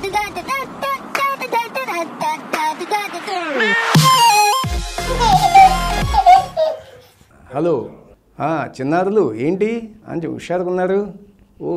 Hello ఆ, చిన్నారులు ఏంటి అని హుషారుగా ఉన్నారు ఓ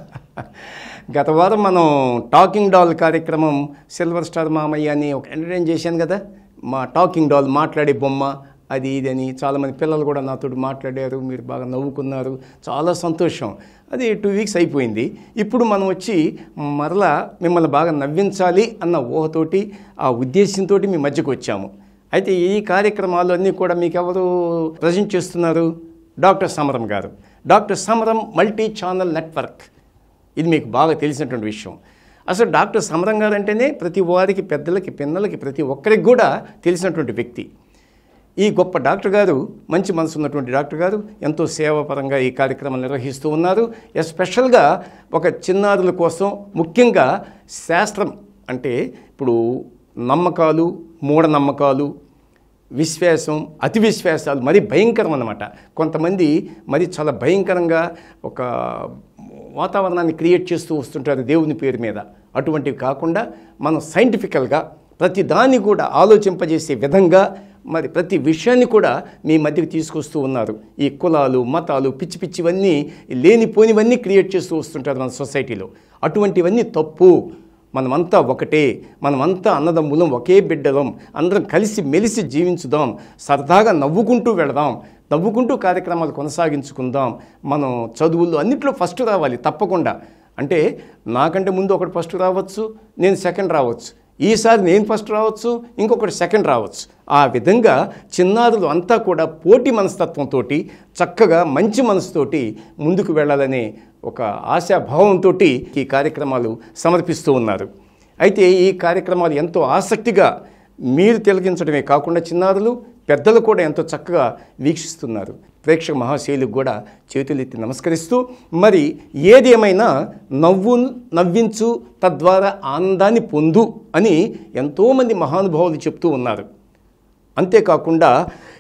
గత వారం మనం టాకింగ్ డాల్ కార్యక్రమం సిల్వర్ స్టార్ మామయ్య అని ఒక ఎంటర్టైన్ చేశాను కదా మా టాకింగ్ డాల్ మాట్లాడే బొమ్మ అది ఇది అని చాలామంది పిల్లలు కూడా నాతో మాట్లాడారు మీరు బాగా నవ్వుకున్నారు చాలా సంతోషం అది టూ వీక్స్ అయిపోయింది ఇప్పుడు మనం వచ్చి మరలా మిమ్మల్ని బాగా నవ్వించాలి అన్న ఊహతోటి ఆ ఉద్దేశంతో మీ మధ్యకు వచ్చాము అయితే ఈ కార్యక్రమాలు అన్నీ కూడా మీకు ఎవరు ప్రజెంట్ చేస్తున్నారు డాక్టర్ సమరం గారు డాక్టర్ సమరం మల్టీ ఛానల్ నెట్వర్క్ ఇది మీకు బాగా తెలిసినటువంటి విషయం అసలు డాక్టర్ సమరం గారు అంటేనే ప్రతి వారికి పెద్దలకి పిన్నలకి ప్రతి ఒక్కరికి కూడా తెలిసినటువంటి వ్యక్తి ఈ గొప్ప డాక్టర్ గారు మంచి మనసు ఉన్నటువంటి డాక్టర్ గారు ఎంతో సేవాపరంగా ఈ కార్యక్రమం నిర్వహిస్తూ ఉన్నారు ఎస్పెషల్గా ఒక చిన్నారుల కోసం ముఖ్యంగా శాస్త్రం అంటే ఇప్పుడు నమ్మకాలు మూఢనమ్మకాలు విశ్వాసం అతి విశ్వాసాలు మరీ భయంకరం అన్నమాట కొంతమంది మరి చాలా భయంకరంగా ఒక వాతావరణాన్ని క్రియేట్ చేస్తూ వస్తుంటారు దేవుని పేరు మీద అటువంటివి కాకుండా మనం సైంటిఫికల్గా ప్రతి దాన్ని కూడా ఆలోచింపజేసే విధంగా మరి ప్రతి విషయాన్ని కూడా మీ మధ్యకి తీసుకొస్తూ ఉన్నారు ఈ కులాలు మతాలు పిచ్చి పిచ్చివన్నీ లేనిపోనివన్నీ క్రియేట్ చేస్తూ వస్తుంటారు మన సొసైటీలో అటువంటివన్నీ తప్పు మనమంతా ఒకటే మనమంతా అన్నదమ్ములం ఒకే బిడ్డలం అందరం కలిసి మెలిసి జీవించుదాం సరదాగా నవ్వుకుంటూ వెళదాం నవ్వుకుంటూ కార్యక్రమాలు కొనసాగించుకుందాం మనం చదువుల్లో అన్నిట్లో ఫస్ట్ రావాలి తప్పకుండా అంటే నాకంటే ముందు ఒకటి ఫస్ట్ రావచ్చు నేను సెకండ్ రావచ్చు ఈసారి నేను ఫస్ట్ రావచ్చు ఇంకొకటి సెకండ్ రావచ్చు ఆ విధంగా చిన్నారులు అంతా కూడా పోటీ మనస్తత్వంతో చక్కగా మంచి మనసుతోటి ముందుకు వెళ్ళాలనే ఒక ఆశాభావంతో ఈ కార్యక్రమాలు సమర్పిస్తూ ఉన్నారు అయితే ఈ కార్యక్రమాలు ఎంతో ఆసక్తిగా మీరు తిలకించడమే కాకుండా చిన్నారులు పెద్దలు కూడా ఎంతో చక్కగా వీక్షిస్తున్నారు ప్రేక్షక మహాశైలికి కూడా చేతులెత్తి నమస్కరిస్తూ మరి ఏది ఏమైనా నవ్వు నవ్వించు తద్వారా ఆనందాన్ని పొందు అని ఎంతోమంది మహానుభావులు చెప్తూ ఉన్నారు అంతేకాకుండా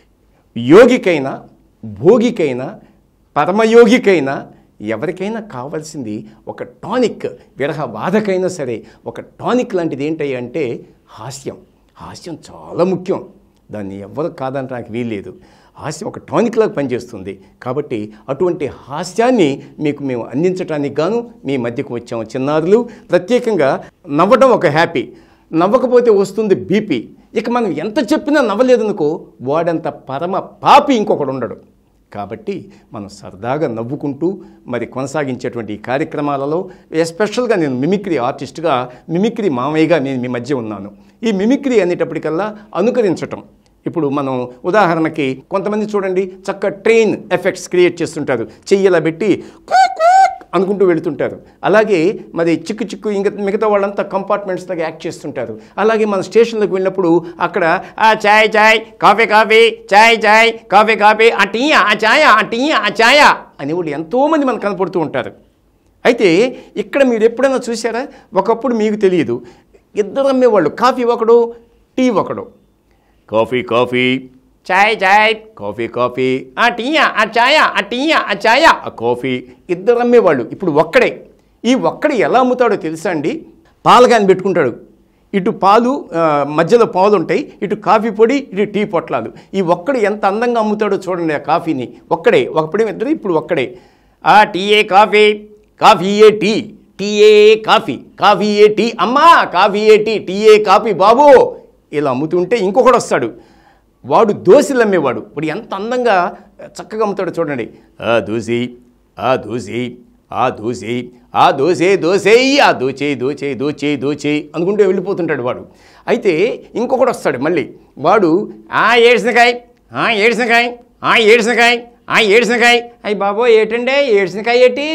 యోగికైనా భోగికైనా పరమయోగికైనా ఎవరికైనా కావాల్సింది ఒక టానిక్ విరహ బాధకైనా సరే ఒక టానిక్ లాంటిది ఏంటి అంటే హాస్యం హాస్యం చాలా ముఖ్యం దాన్ని ఎవ్వరు కాదనడానికి వీల్లేదు హాస్యం ఒక టానిక్ లాగా పనిచేస్తుంది కాబట్టి అటువంటి హాస్యాన్ని మీకు మేము అందించడానికి గాను మీ మధ్యకు వచ్చాము చిన్నారులు ప్రత్యేకంగా నవ్వడం ఒక హ్యాపీ నవ్వకపోతే వస్తుంది బీపీ ఇక మనం ఎంత చెప్పినా నవ్వలేదనుకో వాడంత పరమ పాపి ఇంకొకడు ఉండడు కాబట్టి మనం సరదాగా నవ్వుకుంటూ మరి కొనసాగించేటువంటి ఈ కార్యక్రమాలలో ఎస్పెషల్గా నేను మిమిక్రీ ఆర్టిస్ట్గా మిమిక్రీ మామయ్యగా నేను మీ మధ్య ఉన్నాను ఈ మిమిక్రీ అనేటప్పటికల్లా అనుకరించటం ఇప్పుడు మనం ఉదాహరణకి కొంతమంది చూడండి చక్క ట్రైన్ ఎఫెక్ట్స్ క్రియేట్ చేస్తుంటారు చెయ్యలా పెట్టి "కుక్ కుక్" అనుకుంటూ వెళుతుంటారు అలాగే మరి చిక్కు చిక్కు ఇంకా మిగతా వాళ్ళంతా కంపార్ట్మెంట్స్ లాగా యాక్ట్ చేస్తుంటారు అలాగే మన స్టేషన్లకు వెళ్ళినప్పుడు అక్కడ ఆ chai chai coffee coffee chai chai coffee coffee ఆ టీ ఆ చాయ్ ఆ టీ ఆ చాయ్ అనేవాళ్ళు ఎంతోమంది మనకు కనపడుతూ ఉంటారు అయితే ఇక్కడ మీరు ఎప్పుడైనా చూసారా ఒకప్పుడు మీకు తెలియదు ఇద్దరు అమ్మేవాళ్ళు కాఫీ ఒకడు టీ ఒకడు coffee coffee chai chai coffee coffee ఆ టీయా ఆ ఛాయా ఆ టీయా ఆ ఛాయా ఆ కాఫీ ఇద్దరు అమ్మేవాళ్ళు ఇప్పుడు ఒక్కడే ఈ ఒక్కడే ఎలా అమ్ముతాడో తెలుసా అండి పాలగాని పెట్టుకుంటాడు ఇటు పాలు ఆ, మధ్యలో పాలు ఉంటాయి ఇటు కాఫీ పొడి ఇటు టీ పొట్లాలు ఈ ఒక్కడు ఎంత అందంగా అమ్ముతాడో చూడండి ఆ కాఫీని ఒక్కడే ఒకప్పుడు ఇద్దరు ఇప్పుడు ఒక్కడే ఆ టీయే కాఫీ కాఫీ ఏ టీ టీఏ కాఫీ కాఫీ ఏ టీ అమ్మా కాఫీ ఏ టీ టీఏ కాఫీ బాబు ఇలా అమ్ముతుంటే ఇంకొకడు వస్తాడు వాడు దోశలు అమ్మేవాడు ఇప్పుడు ఎంత అందంగా చక్కగా అమ్ముతాడో చూడండి ఆ దోసి ఆ దోసి ఆ దోసి ఆ దోసే దోసేయి ఆ దోచే దోచే దోచే దోచే అనుకుంటూ వెళ్ళిపోతుంటాడు వాడు అయితే ఇంకొకడు వస్తాడు మళ్ళీ వాడు ఆ ఏడ్సినకాయ ఆ ఏడ్సినకాయ ఆ ఏడ్సినకాయ ఆ ఏడ్సినకాయ అయ్యి బాబో ఏటండే ఏడ్సినకాయ ఏటి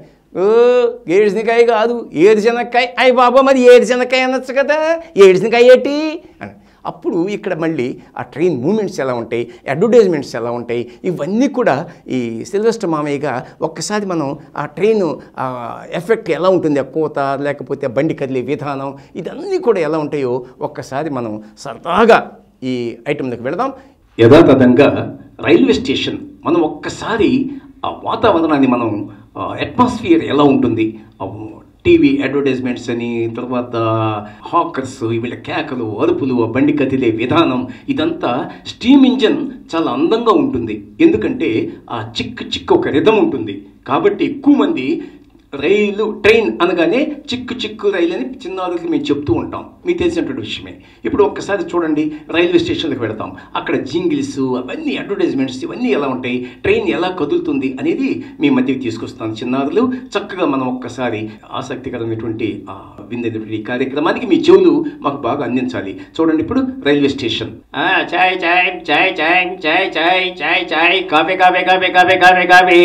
ఓ ఏడ్సినకాయ కాదు ఏరుశనక్కాయ అయ్యి బాబో మరి ఏరుశనక్కాయ అనొచ్చు కదా ఏడ్సినకాయ ఏటి అని అప్పుడు ఇక్కడ మళ్ళీ ఆ ట్రైన్ మూమెంట్స్ ఎలా ఉంటాయి అడ్వర్టైజ్మెంట్స్ ఎలా ఉంటాయి ఇవన్నీ కూడా ఈ సిల్వెస్టర్ మామయ్యగా ఒక్కసారి మనం ఆ ట్రైన్ ఆ ఎఫెక్ట్ ఎలా ఉంటుంది ఆ కోత లేకపోతే ఆ బండి కదిలే విధానం ఇదన్నీ కూడా ఎలా ఉంటాయో ఒక్కసారి మనం సరదాగా ఈ ఐటెంలోకి వెళదాం యథాతథంగా రైల్వే స్టేషన్ మనం ఒక్కసారి ఆ వాతావరణాన్ని మనం అట్మాస్ఫియర్ ఎలా ఉంటుంది టీవీ అడ్వర్టైజ్మెంట్స్ అని తర్వాత హాకర్స్ వీళ్ళ కేకలు అరుపులు ఆ బండి కదిలే విధానం ఇదంతా స్టీమ్ ఇంజన్ చాలా అందంగా ఉంటుంది ఎందుకంటే ఆ చిక్కు చిక్కు ఒక రిధం ఉంటుంది కాబట్టి ఎక్కువ మంది రైలు ట్రైన్ అనగానే చిక్కు చిక్కు రైలు అని చిన్నవాళ్ళకి మేము చెప్తూ ఉంటాం మీకు తెలిసినటువంటి విషయమే ఇప్పుడు ఒక్కసారి చూడండి రైల్వే స్టేషన్లకు వెళతాం అక్కడ జింగిల్స్ అవన్నీ అడ్వర్టైజ్మెంట్స్ ఇవన్నీ ఎలా ఉంటాయి ట్రైన్ ఎలా కదులుతుంది అనేది మీ మధ్యకి తీసుకొస్తాను చిన్నారులు చక్కగా మనం ఒక్కసారి ఆసక్తికరమైనటువంటి ఆ విందేటువంటి ఈ కార్యక్రమానికి మీ చెవులు మాకు బాగా అందించాలి చూడండి ఇప్పుడు రైల్వే స్టేషన్ ఆ, chai chai chai chai chai chai chai chai coffee coffee coffee coffee coffee coffee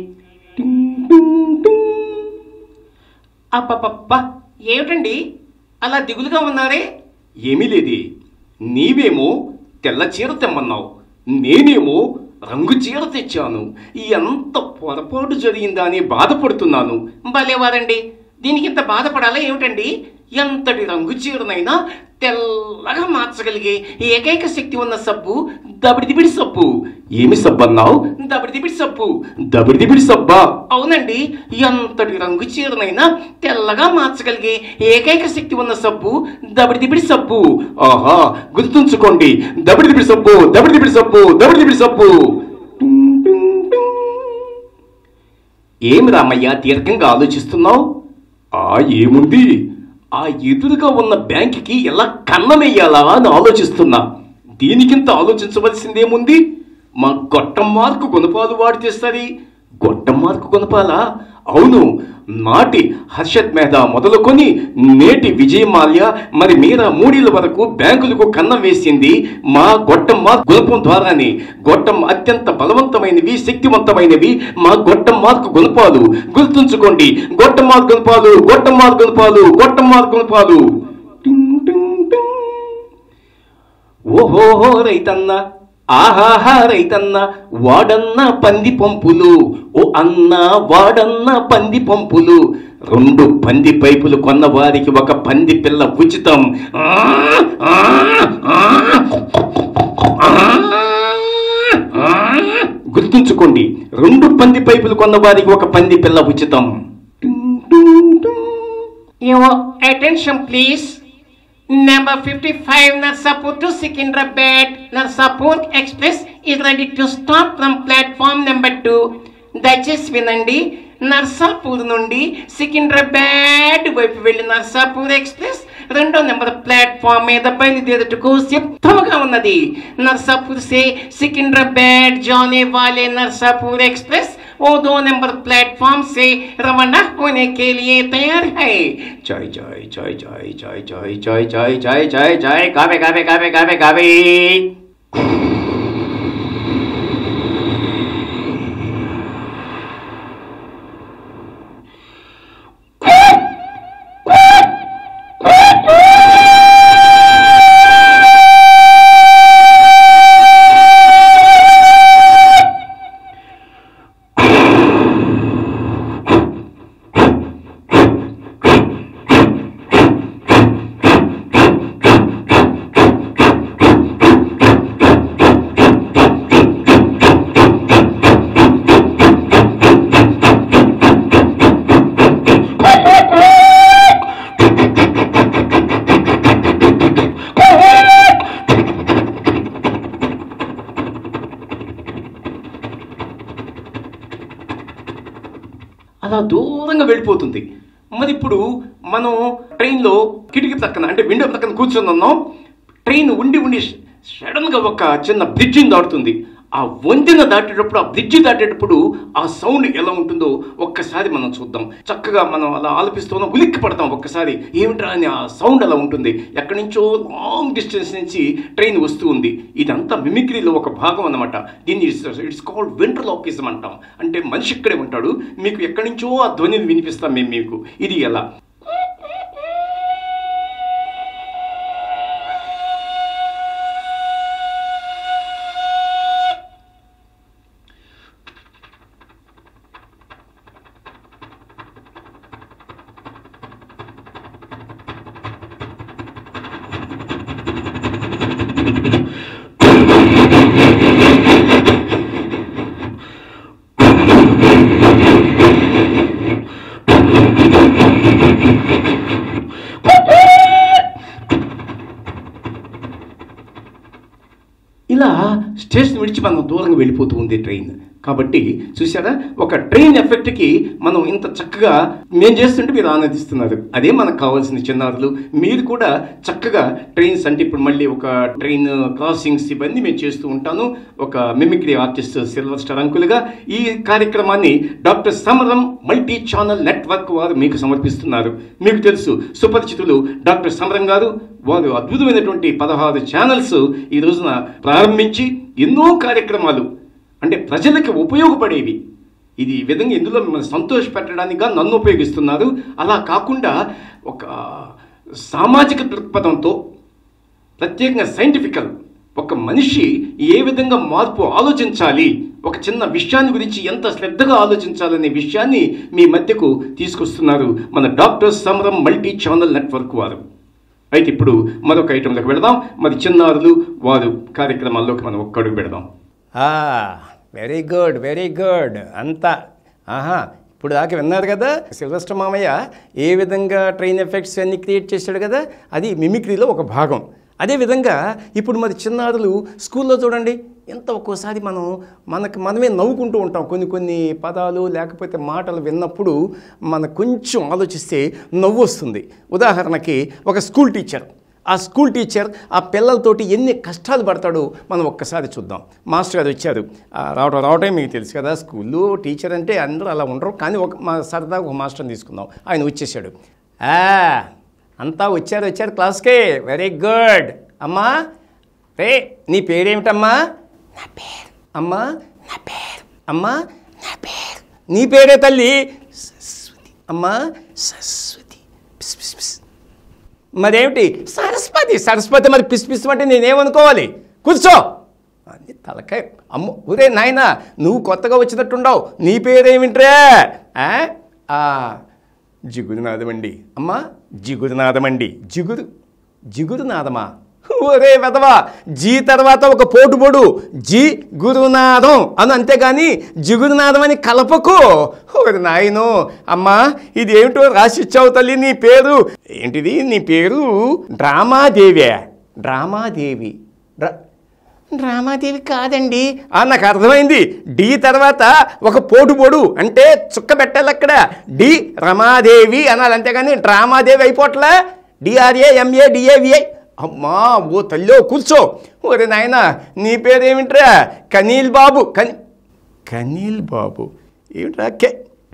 అప్పపప్ప ఏమిటండి అలా దిగులుగా ఉన్నారే ఏమీ లేదే నీవేమో తెల్ల చీర తెమ్మన్నావు నేనేమో రంగు చీర తెచ్చాను ఎంత పొరపాటు జరిగిందా అని బాధపడుతున్నాను భలేవారండి దీనికి ఇంత బాధపడాలా ఏమిటండి ఎంతటి రంగు చీరనైనా తెల్లగా మార్చగలిగే ఏకైక శక్తి ఉన్న సబ్బు దబిడిదిబిడి సబ్బు ఏమి సబ్బు అన్నావు దబిడిదిబిడి సబ్బు దబిడిదిబిడి సబ్బా అవునండి ఎంతటి రంగు చీరనైనా తెల్లగా మార్చగలిగే ఏకైక శక్తి ఉన్న సబ్బు దబిడిదిబిడి సబ్బు ఆహా గుర్తుంచుకోండి దబిడిదిబిడి సబ్బు దబిడిదిబిడి సబ్బు దబిడిదిబిడి సబ్బు టింగ్ టింగ్ టింగ్. ఏమి రామయ్య దీర్ఘంగా ఆలోచిస్తున్నావు ఆ ఏముంది ఆ ఎదురుగా ఉన్న బ్యాంకుకి ఎలా కన్నమెయ్యాలా అని ఆలోచిస్తున్నా దీనికింత ఆలోచించవలసిందేముంది మా గొట్టం మార్కు గుణపాలు వాడి చేస్తుంది గొట్టం మార్కు గుణపాలా అవును నాటి హర్షద్ మెహదా మొదలుకొని నేటి విజయ్ మాల్య మరి మీరా మూడీల వరకు బ్యాంకులకు కన్నం వేసింది మా గొట్టం మార్క్ గుణపం ద్వారానే గొట్టం అత్యంత బలవంతమైనవి శక్తివంతమైనవి మా గొట్టం మార్కు గుణపాలు గుర్తుంచుకోండి గొట్టం మార్క్ గుణపాలు గొట్టం మార్క్ గుణపాలు గొట్టం మార్క్ గుణపాలు టింగ్ టింగ్ టింగ్. ఓహోహో రైతన్న ఆహాహా రైతన్న వాడన్న పంది పంపులు ఓ అన్న వాడన్న పంది పంపులు రెండు పంది పైపులు కొన్న వారికి ఒక పంది పిల్ల ఉచితం ఆ, ఆ, ఆ, ఆ, ఆ. గుర్తుంచుకోండి రెండు పంది పైపులు కొన్న వారికి ఒక పంది పిల్ల ఉచితం Your attention, please. Number 55 Narsapur to Secunderabad. Narsapur Express is ready to stop from platform number 2. దయచేసి వినండి నర్సాపూర్ నుండి సికింద్రాబాద్ వైపు వెళ్ళి నర్సాపూర్ ఎక్స్ప్రెస్ రెండో నెంబర్ ప్లాట్ఫామ్ మీద బయలుదేరుటకు సిద్ధముగా ఉన్నది नरसापुर से सिकंदराबाद जाने वाले नरसापुर एक्सप्रेस वो दो नंबर प्लेटफॉर्म से रवाना होने के लिए तैयार है చాయ్ చాయ్ చాయ్ చాయ్ చాయ్ చాయ్ చాయ్ చాయ్ చాయ్ చాయ్ చాయ్ కావే కావే కావే కావే కావే అలా దూరంగా వెళ్ళిపోతుంది మరి ఇప్పుడు మనం ట్రైన్లో కిటికీ పక్కన అంటే విండో పక్కన కూర్చొని ఉన్నాం ట్రైన్ ఉండి ఉండి సడన్గా ఒక చిన్న బ్రిడ్జిని దాటుతుంది ఆ వంతెన దాటేటప్పుడు ఆ బ్రిడ్జి దాటేటప్పుడు ఆ సౌండ్ ఎలా ఉంటుందో ఒక్కసారి మనం చూద్దాం చక్కగా మనం అలా ఆలపిస్తున్నాం ఉలిక్కి పడతాం ఒక్కసారి ఏమిట్రా అని ఆ సౌండ్ అలా ఉంటుంది ఎక్కడి నుంచో లాంగ్ డిస్టెన్స్ నుంచి ట్రైన్ వస్తూ ఉంది ఇదంతా మిమిక్రీలో ఒక భాగం అన్నమాట దీన్ని ఇట్స్ కాల్డ్ వెంట్రలాకిజం అంటాం అంటే మనిషి ఇక్కడే ఉంటాడు మీకు ఎక్కడి నుంచో ఆ ధ్వనిని వినిపిస్తాం మేము మీకు ఇది ఎలా మనం దూరంగా వెళ్ళిపోతూ ఉంది ట్రైన్ కాబట్టి చూసారా ఒక ట్రైన్ ఎఫెక్ట్కి మనం ఇంత చక్కగా మేము చేస్తుంటే మీరు ఆనందిస్తున్నారు అదే మనకు కావాల్సిన చిన్నారులు మీరు కూడా చక్కగా ట్రైన్స్ అంటే ఇప్పుడు మళ్ళీ ఒక ట్రైన్ క్రాసింగ్స్ ఇవన్నీ మేము చేస్తూ ఉంటాను ఒక మిమిక్రీ ఆర్టిస్ట్ సిల్వర్ స్టార్ అంకులుగా ఈ కార్యక్రమాన్ని డాక్టర్ సమరం మల్టీ ఛానల్ నెట్వర్క్ వారు మీకు సమర్పిస్తున్నారు మీకు తెలుసు సుపరిచితులు డాక్టర్ సమరం గారు వారు అద్భుతమైనటువంటి పదహారు ఛానల్స్ ఈ రోజున ప్రారంభించి ఎన్నో కార్యక్రమాలు అంటే ప్రజలకు ఉపయోగపడేవి ఇది ఈ విధంగా ఇందులో మిమ్మల్ని సంతోష పెట్టడానికి నన్ను ఉపయోగిస్తున్నారు అలా కాకుండా ఒక సామాజిక దృక్పథంతో ప్రత్యేకంగా సైంటిఫికల్ ఒక మనిషి ఏ విధంగా మార్పు ఆలోచించాలి ఒక చిన్న విషయాన్ని గురించి ఎంత శ్రద్ధగా ఆలోచించాలనే విషయాన్ని మీ మధ్యకు తీసుకొస్తున్నారు మన డాక్టర్ సమరం మల్టీ ఛానల్ నెట్వర్క్ వారు అయితే ఇప్పుడు మరొక ఐటెంలోకి వెళదాం మరి చిన్నారులు వారు కార్యక్రమాల్లోకి మనం ఒక్కడుగు పెడదాం వెరీ గుడ్ వెరీ గుడ్ అంతా ఆహా ఇప్పుడు దాకా విన్నారు కదా సిల్వస్టర్ మామయ్య ఏ విధంగా ట్రైన్ ఎఫెక్ట్స్ అన్ని క్రియేట్ చేశాడు కదా అది మిమిక్రీలో ఒక భాగం అదేవిధంగా ఇప్పుడు మరి చిన్నారులు స్కూల్లో చూడండి ఎంత ఒక్కోసారి మనం మనకు మనమే నవ్వుకుంటూ ఉంటాం కొన్ని కొన్ని పదాలు లేకపోతే మాటలు విన్నప్పుడు మన కొంచెం ఆలోచిస్తే నవ్వు వస్తుంది ఉదాహరణకి ఒక స్కూల్ టీచర్ ఆ స్కూల్ టీచర్ ఆ పిల్లలతోటి ఎన్ని కష్టాలు పడతాడో మనం ఒక్కసారి చూద్దాం మాస్టర్ గారు వచ్చారు ఆ, రావటం రావటమే మీకు తెలుసు కదా స్కూల్లో టీచర్ అంటే అందరూ అలా ఉండరు కానీ ఒక మా సరదాగా ఒక మాస్టర్ని తీసుకుందాం ఆయన వచ్చేసాడు ఆ, అంతా వచ్చారు వచ్చారు క్లాస్కే వెరీ గుడ్ అమ్మా రే నీ పేరేమిటమ్మా నా పేరు అమ్మా నా పేరు అమ్మా నా పేరు నీ పేరే తల్లి సరస్వతి అమ్మా సరస్వతి పిస్ పిస్ పిస్ మరేమిటి సరస్వతి సరస్వతి మరి పిస్ పిస్ అంటే నేనేమనుకోవాలి కూర్చో అది తలకాయ అమ్మ ఊరే నాయన నువ్వు కొత్తగా వచ్చినట్టుండవు నీ పేరేమిట్రా ఆ? ఆ, జిగురునాథమండి అమ్మా జిగురునాథమండి జిగురు జిగురునాథమా ఒరే వెదవా జీ తర్వాత ఒక పోటు పొడు జి గురునాథం అని అంతేగాని జిగురునాథం అని కలపకు ఓరి నాయనో అమ్మా ఇది ఏమిటో రాసి ఇచ్చావు తల్లి నీ పేరు ఏంటిది నీ పేరు డ్రామాదేవి డ్రామాదేవి డ్రా డ్రామాదేవి కాదండి ఆ, నాకు అర్థమైంది డి తర్వాత ఒక పోటు పొడు అంటే చుక్క పెట్టాలి అక్కడ డి రమాదేవి అనాలి అంతేగాని డ్రామాదేవి అయిపోట్లా డిఆర్ఏ ఎంఏ డిఏవిఐ అమ్మా ఓ తల్లో కూర్చో ఒరే నాయనా నీ పేరేమిట్రా కనీల్ బాబు కని కనీల్ బాబు ఏమిట్రా కే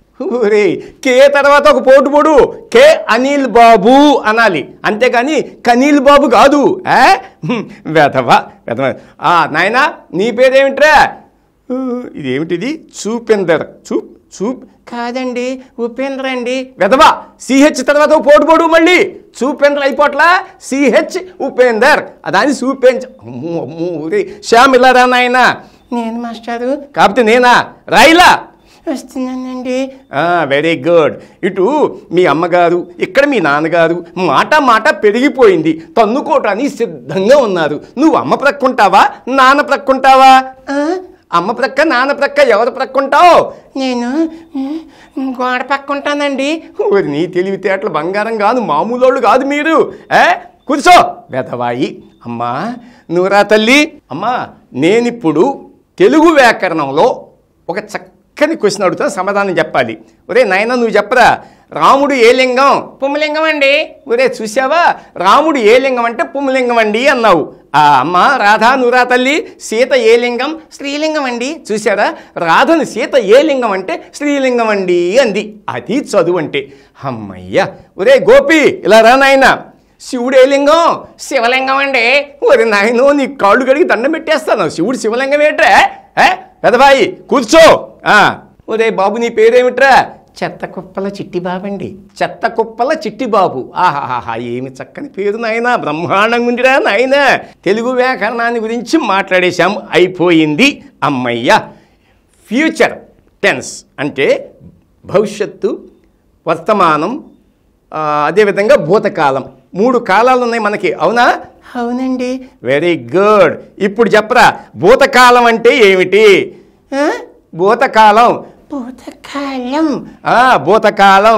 ఒరే కే తర్వాత ఒక పోటు పొడు కే అనిల్ బాబు అనాలి అంతేగాని కనీల్ బాబు కాదు ఆ? హ్మ్, వెధవ వెధవ ఆ నాయనా నీ పేరేమిట్రా ఊ, ఇదేమిటిది చూపిందర్ చూ చూ కాదండి ఉపేంద్ర అండి వెధవా సిహెచ్ తర్వాత ఒక పోటు పొడు మళ్ళీ చూపేంద్ర అయిపోట్లా సిహెచ్ ఉపేందర్ దాని చూపేంచ అమ్మో అమ్మో ఊరే శ్యామ్ ఇలా రా నాయనా నేను మాస్టారు కాకపోతే నేనా రాయిలా వస్తున్నానండి వెరీ గుడ్ ఇటు మీ అమ్మగారు ఇక్కడ మీ నాన్నగారు మాట మాట పెరిగిపోయింది తన్నుకోవటానికి సిద్ధంగా ఉన్నారు నువ్వు అమ్మ ప్రక్కుంటావా నాన్న ప్రక్కుంటావా అమ్మ ప్రక్క నాన్న ప్రక్క ఎవరు ప్రక్కుంటావు నేను గోడ పక్కుంటానండి నీ తెలివితేటలు బంగారం కాదు మామూలోళ్ళు కాదు మీరు ఏ కూర్చో వెధవాయి అమ్మా నువ్వురా తల్లి అమ్మా నేనిప్పుడు తెలుగు వ్యాకరణంలో ఒక చక్కని క్వశ్చన్ అడుగుతా సమాధానం చెప్పాలి ఒరే నాయన నువ్వు చెప్పరా రాముడు ఏ లింగం పుమ్మలింగం అండి ఒరే చూసావా రాముడు ఏ లింగం అంటే పుమ్మలింగం అండి అన్నావు ఆ అమ్మ రాధా నువ్వురా తల్లి సీత ఏ లింగం స్త్రీలింగం అండి చూసారా రాధను సీత ఏ లింగం అంటే స్త్రీలింగం అండి అంది అది చదువు అంటే అమ్మయ్య ఒరే గోపి ఇలా రా నాయనా శివుడు ఏ లింగం శివలింగం అండి ఒరి నాయనో నీ కాళ్ళు కడిగి దండం పెట్టేస్తాను శివుడు శివలింగం ఏంట్రా ఏ? పెదబాయి కూర్చో ఆ, ఒరే బాబు నీ పేరేమిట్రా చెత్త కుప్పల చిట్టి బాబండి చెత్త కుప్పల చిట్టి బాబు ఆహాహా ఏమి చక్కని పేరు నాయనా బ్రహ్మాండంగా ఉందిరా నాయనా తెలుగు వ్యాకరణాన్ని గురించి మాట్లాడేశాం అయిపోయింది అమ్మయ్య ఫ్యూచర్ టెన్స్ అంటే భవిష్యత్తు వర్తమానం ఆ, అదేవిధంగా భూతకాలం మూడు కాలాలు ఉన్నాయి మనకి అవునా అవునండి వెరీ గుడ్ ఇప్పుడు చెప్పరా భూతకాలం అంటే ఏమిటి ఆ? భూతకాలం భూతకాలం ఆ, భూతకాలం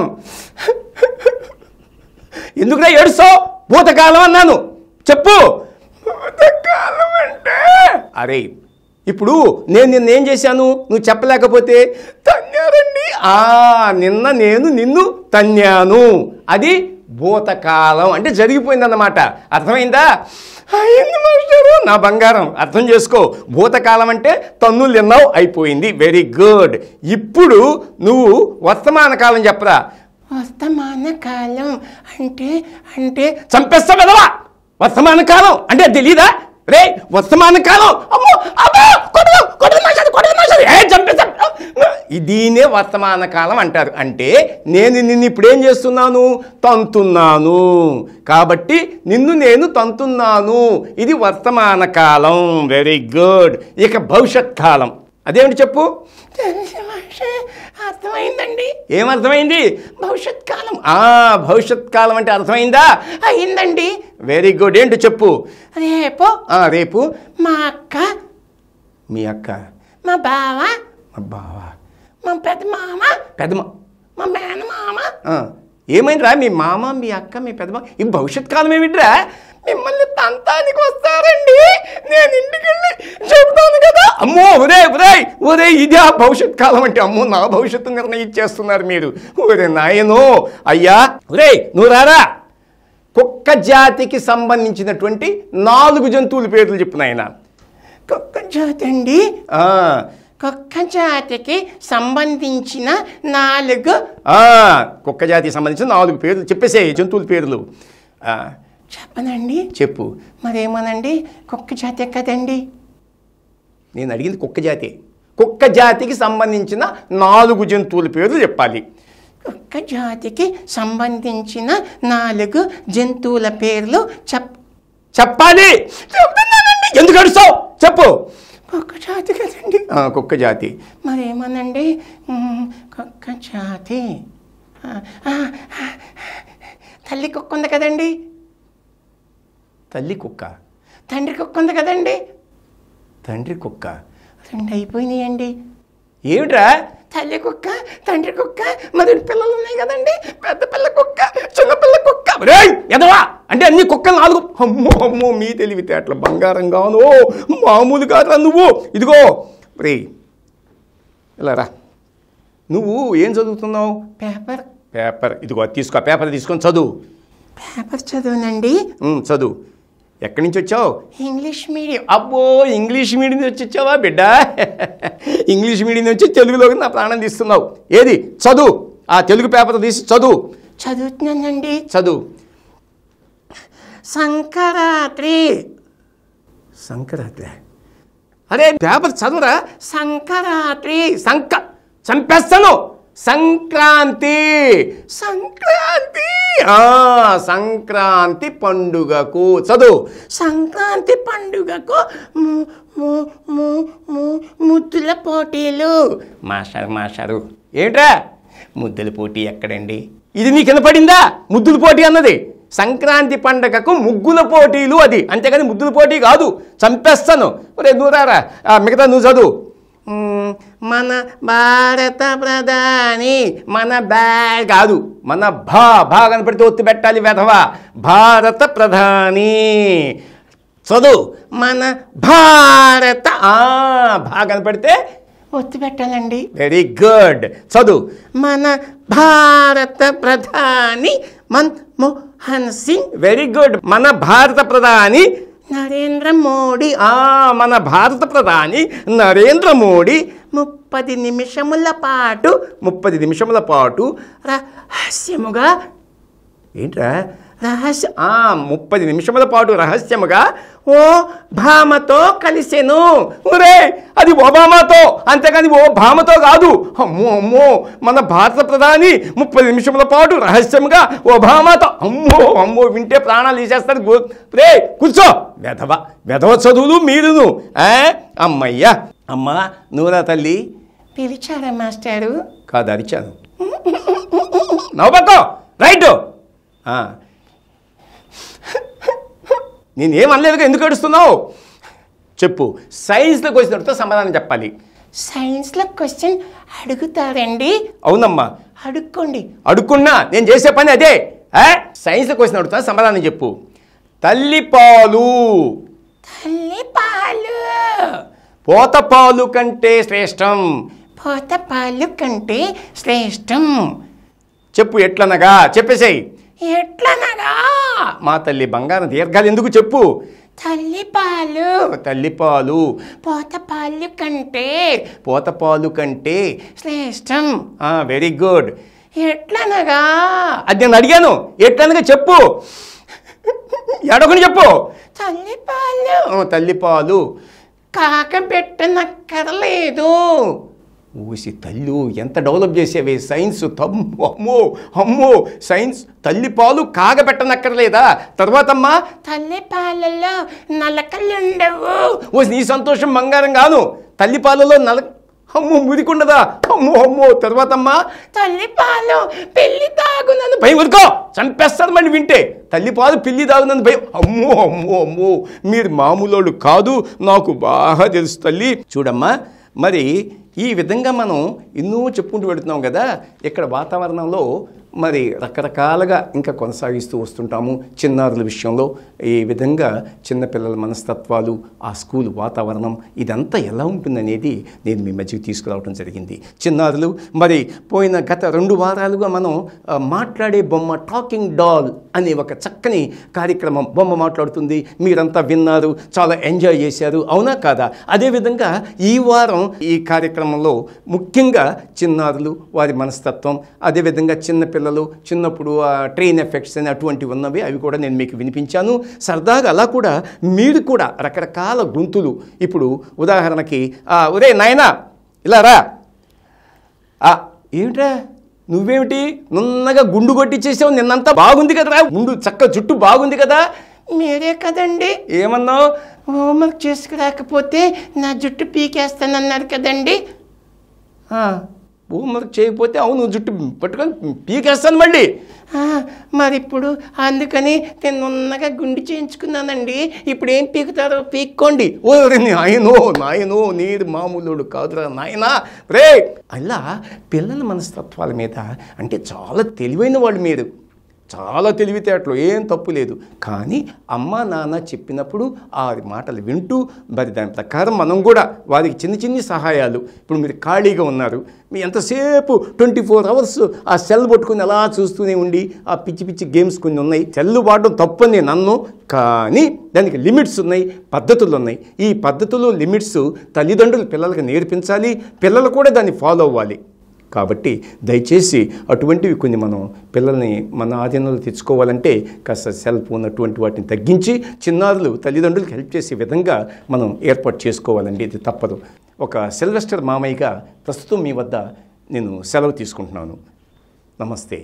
ఎందుకురా ఏడుస్తావు భూతకాలం అన్నాను చెప్పు భూతకాలం అంటే అరే ఇప్పుడు నేను నిన్న ఏం చేశాను నువ్వు చెప్పలేకపోతే తన్నారండి ఆ నిన్న నేను నిన్ను తన్నాను అది భూతకాలం అంటే జరిగిపోయిందన్నమాట అర్థమైందా అయింది మాస్టరు నా బంగారం అర్థం చేసుకో భూతకాలం అంటే తన్నులు తిన్నావు అయిపోయింది వెరీ గుడ్ ఇప్పుడు నువ్వు వర్తమాన కాలం చెప్పరా వర్తమాన కాలం అంటే అంటే చంపేస్తా కదవా వర్తమాన కాలం అంటే తెలీదా రే వర్తమాన కాలం అమ్మో అమ్మో కొడదు కొడదు మాషాది కొడదు మాషాది ఏ చంపేస్తా దీనే వర్తమాన కాలం అంటారు అంటే నేను నిన్ను ఇప్పుడు ఏం చేస్తున్నాను తంతున్నాను కాబట్టి నిన్ను నేను తంతున్నాను ఇది వర్తమాన కాలం వెరీ గుడ్ ఇక భవిష్యత్ కాలం అదేమిటి చెప్పు తెలుసు మాస్టర్ అర్థమైందండి ఏమర్థమైంది భవిష్యత్ కాలం ఆ భవిష్యత్ కాలం అంటే అర్థమైందా అయిందండి వెరీ గుడ్ ఏంటి చెప్పు రేపు ఆ, రేపు మా అక్క మీ అక్క మా బావ మా బావ మా పెద్ద మామ పెద్దమ్మ మా మేనమామ ఆ, ఏమైందిరా మీ మామ మీ అక్క మీ పెద్దమ్మ ఈ భవిష్యత్ కాలం ఏమిట్రా మిమ్మల్ని తంతానికి వస్తారండి నేను ఇంటికి వెళ్ళి చెబుతాను కదా అమ్మో ఒరే ఒరే ఒరే ఇది ఆ భవిష్యత్ కాలం అంటే అమ్మో నా భవిష్యత్తు నిర్ణయించేస్తున్నారు మీరు ఒరే నాయనో అయ్యా ఒరే నువ్వు రారా కుక్క జాతికి సంబంధించినటువంటి నాలుగు జంతువుల పేర్లు చెప్పు నాయన కుక్క జాతి అండి ఆ, కుక్క జాతికి సంబంధించిన నాలుగు ఆ, కుక్క జాతికి సంబంధించిన నాలుగు పేర్లు చెప్పేసే జంతువుల పేర్లు ఆ, చెప్పనండి చెప్పు మరేమోనండి కుక్క జాతే కదండి నేను అడిగింది కుక్క జాతి కుక్క జాతికి సంబంధించిన నాలుగు జంతువుల పేర్లు చెప్పాలి కుక్క జాతికి సంబంధించిన నాలుగు జంతువుల పేర్లు చెప్ చెప్పాలి చెప్తున్నానండి. ఎందుకు అడుస్తావు చెప్పు కుక్క జాతి కదండి ఆ, కుక్క జాతి మరేమోనండి మ్, కుక్క జాతి ఆ, ఆ, ఆ, తల్లి కుక్క ఉంది కదండి తల్లి కుక్క తండ్రి కుక్క ఉంది కదండి తండ్రి కుక్క రెండు అయిపోయినాయండి ఏమిట్రా తల్లి కుక్క తండ్రి కుక్క మరి పిల్లలు ఉన్నాయి కదండి పెద్ద పిల్ల కుక్క చిన్న పిల్ల కుక్క రేయ్, ఎదవా అంటే అన్ని కుక్కలు నాలుగు అమ్మో అమ్మో మీ తెలివితేటలు బంగారంగాను మామూలు కాదురా నువ్వు ఇదిగో రే ఇలా రా నువ్వు ఏం చదువుతున్నావు పేపర్ పేపర్ ఇదిగో అది తీసుకో ఆ పేపర్ తీసుకొని చదువు పేపర్ చదువునండి ఉమ్, చదువు ఎక్కడి నుంచి వచ్చావు ఇంగ్లీష్ మీడియం అబ్బో ఇంగ్లీష్ మీడియం నుంచి వచ్చి వచ్చావా బిడ్డ ఇంగ్లీష్ మీడియం నుంచి తెలుగులోకి నా ప్రాణం తీస్తున్నావు ఏది చదువు ఆ తెలుగు పేపర్ తీసి చదువు చదువుతున్నానండి చదువు సంక్రాంతి సంక్రాంతి అరే పేపర్ చదువురా సంక్రాంతి సంక చంపేస్తాను సంక్రాంతి సంక్రాంతి ఆ సంక్రాంతి పండుగకు చదువు సంక్రాంతి పండుగకు ము- ము- ము- ము- ముద్దుల పోటీలు మాస్టారు మాస్టారు ఏంట్రా ముద్దుల పోటీ ఎక్కడండి ఇది నీకు వినపడిందా ముద్దుల పోటీ అన్నది సంక్రాంతి పండగకు ముగ్గుల పోటీలు అది అంతేగాని ముద్దుల పోటీ కాదు చంపేస్తాను ఒరే దూరారా మిగతా నువ్వు చదువు మ్మ్, మన భారత ప్రధాని మన బ్యా కాదు మన భా భా కనపడితే ఒత్తి పెట్టాలి వెధవా భారత ప్రధాని చదువు మన భారత ఆ, భా కనపడితే ఒత్తి పెట్టాలండి వెరీ గుడ్ చదువు మన భారత ప్రధాని మన్మోహన్ సింగ్ వెరీ గుడ్ మన భారత ప్రధాని నరేంద్ర మోడీ ఆ మన భారత ప్రధాని నరేంద్ర మోడీ ముప్పది నిమిషముల పాటు ముప్పది నిమిషముల పాటు రహస్యముగా ఏంట్రా రహస్య ఆ ముప్పది నిమిషముల పాటు రహస్యముగా ఓ భామతో కలిసెను ఒరే అది ఒబామాతో అంతేకాని ఓ భామతో కాదు అమ్మో అమ్మో మన భారత ప్రధాని ముప్పది నిమిషముల పాటు రహస్యంగా ఒబామాతో అమ్మో అమ్మో వింటే ప్రాణాలు తీసేస్తారు గు- రే కూర్చో వెధవ వెధవ చదువులు మీరును ఆ? అమ్మయ్యా అమ్మా నువ్వురా తల్లి పిలిచారా మాస్టారు కాదు అరిచాను నవ్వకో రైట్ నేను ఏమనలేదుగా ఎందుకు ఏడుస్తున్నావు చెప్పు సైన్స్లోకి వచ్చినట్టు సమాధానం చెప్పాలి సైన్స్లో క్వశ్చన్ అడుగుతారండి అవునమ్మా అడుక్కోండి అడుక్కున్నా నేను చేసే పని అదే ఆ? సైన్స్లోకి వచ్చిన అడుగుతా సమాధానం చెప్పు తల్లి పాలు తల్లి పాలు పోత పాలు కంటే శ్రేష్టం పోత పాలు కంటే శ్రేష్టం చెప్పు ఎట్లనగా చెప్పేసేయ్ ఎట్లనగా మా తల్లి బంగారం దీర్ఘాలు ఎందుకు చెప్పు తల్లి పాలు తల్లి పాలు పోత పాలు కంటే పోత పాలు కంటే శ్రేష్టం వెరీ గుడ్ ఎట్లనగా అది నేను అడిగాను ఎట్లనగా చెప్పు ఎడొకని చెప్పు తల్లి పాలు ఆ, తల్లి పాలు కాక పెట్టనక్కర్లేదు ఊసి తల్లు ఎంత డెవలప్ చేసేవే సైన్స్ తమ్ము అమ్మో అమ్మో సైన్స్ తల్లి పాలు కాగబెట్టనక్కర్లేదా తర్వాతమ్మా తల్లి పాలలో నలకలుండవు ఓ నీ సంతోషం బంగారం కాను తల్లి పాలలో నల అమ్మో మురికుండదా అమ్మో అమ్మో తర్వాతమ్మా తల్లి పాలు పెళ్లి తాగునను భయం వదుకో చంపేస్తాడు మళ్ళీ వింటే తల్లి పాలు పిల్లి తాగునందు భయం అమ్మో అమ్మో అమ్మో మీరు మామూలోళ్ళు కాదు నాకు బాగా తెలుసు తల్లి చూడమ్మా మరి ఈ విధంగా మనం ఎన్నో చెప్పుకుంటూ పెడుతున్నాం కదా ఇక్కడ వాతావరణంలో మరి రకరకాలుగా ఇంకా కొనసాగిస్తూ వస్తుంటాము చిన్నారుల విషయంలో ఈ విధంగా చిన్నపిల్లల మనస్తత్వాలు ఆ స్కూల్ వాతావరణం ఇదంతా ఎలా ఉంటుందనేది నేను మీ మధ్యకి తీసుకురావడం జరిగింది చిన్నారులు మరి పోయిన గత రెండు వారాలుగా మనం ఆ, మాట్లాడే బొమ్మ టాకింగ్ డాల్ అనే ఒక చక్కని కార్యక్రమం బొమ్మ మాట్లాడుతుంది మీరంతా విన్నారు చాలా ఎంజాయ్ చేశారు అవునా కాదా అదేవిధంగా ఈ వారం ఈ కార్యక్రమంలో ముఖ్యంగా చిన్నారులు వారి మనస్తత్వం అదేవిధంగా చిన్నపిల్లలు చిన్నప్పుడు ఆ ట్రైన్ ఎఫెక్ట్స్ అని అటువంటివి ఉన్నవి అవి కూడా నేను మీకు వినిపించాను సరదాగా అలా కూడా మీరు కూడా రకరకాల గొంతులు ఇప్పుడు ఉదాహరణకి ఆ, ఒరే నాయనా ఇలా రా ఆ, ఏమిట్రా నువ్వేమిటి నున్నగా గుండు కొట్టించేసావు నిన్నంతా బాగుంది కదరా గుండు చక్క జుట్టు బాగుంది కదా మీరే కదండి ఏమన్నావు హోంవర్క్ చేసుకురాకపోతే నా జుట్టు పీకేస్తానన్నారు కదండి హోంవర్క్ చేయకపోతే అవును జుట్టు పట్టుకొని పీకేస్తాను మళ్ళీ ఆ, మరి ఇప్పుడు అందుకని నేను ఉన్నగా గుండు చేయించుకున్నానండి ఇప్పుడు ఏం పీకుతారో పీక్కోండి ఓ నాయనో నాయనో నీరు మామూలుడు కాదురా నాయనా రే అలా పిల్లల మనస్తత్వాల మీద అంటే చాలా తెలివైన వాళ్ళు మీరు చాలా తెలివితేటలు ఏం తప్పు లేదు కానీ అమ్మ నాన్న చెప్పినప్పుడు ఆ మాటలు వింటూ మరి దాని ప్రకారం మనం కూడా వారికి చిన్న చిన్ని సహాయాలు ఇప్పుడు మీరు ఖాళీగా ఉన్నారు మీ ఎంతసేపు ట్వంటీ ఫోర్ అవర్స్ ఆ సెల్ పట్టుకుని అలా చూస్తూనే ఉండి ఆ పిచ్చి పిచ్చి గేమ్స్ కొన్ని ఉన్నాయి సెల్ వాడడం తప్పని నన్ను కానీ దానికి లిమిట్స్ ఉన్నాయి పద్ధతులు ఉన్నాయి ఈ పద్ధతులు లిమిట్స్ తల్లిదండ్రులు పిల్లలకు నేర్పించాలి పిల్లలు కూడా దాన్ని ఫాలో అవ్వాలి కాబట్టి దయచేసి అటువంటివి కొన్ని మనం పిల్లల్ని మన ఆధీనంలో తెచ్చుకోవాలంటే కాస్త సెల్ ఫోన్ అటువంటి వాటిని తగ్గించి చిన్నారులు తల్లిదండ్రులకు హెల్ప్ చేసే విధంగా మనం ఏర్పాటు చేసుకోవాలండి ఇది తప్పదు ఒక సిల్వెస్టర్ మామయ్యగా ప్రస్తుతం మీ వద్ద నేను సెలవు తీసుకుంటున్నాను నమస్తే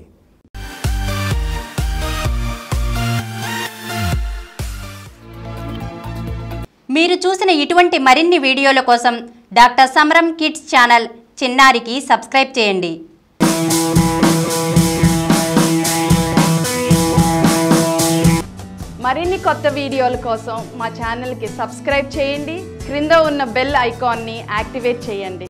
మీరు చూసిన ఇటువంటి మరిన్ని వీడియోల కోసం డాక్టర్ సమరం కిడ్స్ ఛానల్ చిన్నారికి సబ్స్క్రైబ్ చేయండి మరిన్ని కొత్త వీడియోల కోసం మా ఛానల్కి సబ్స్క్రైబ్ చేయండి క్రింద ఉన్న బెల్ ఐకాన్ని యాక్టివేట్ చేయండి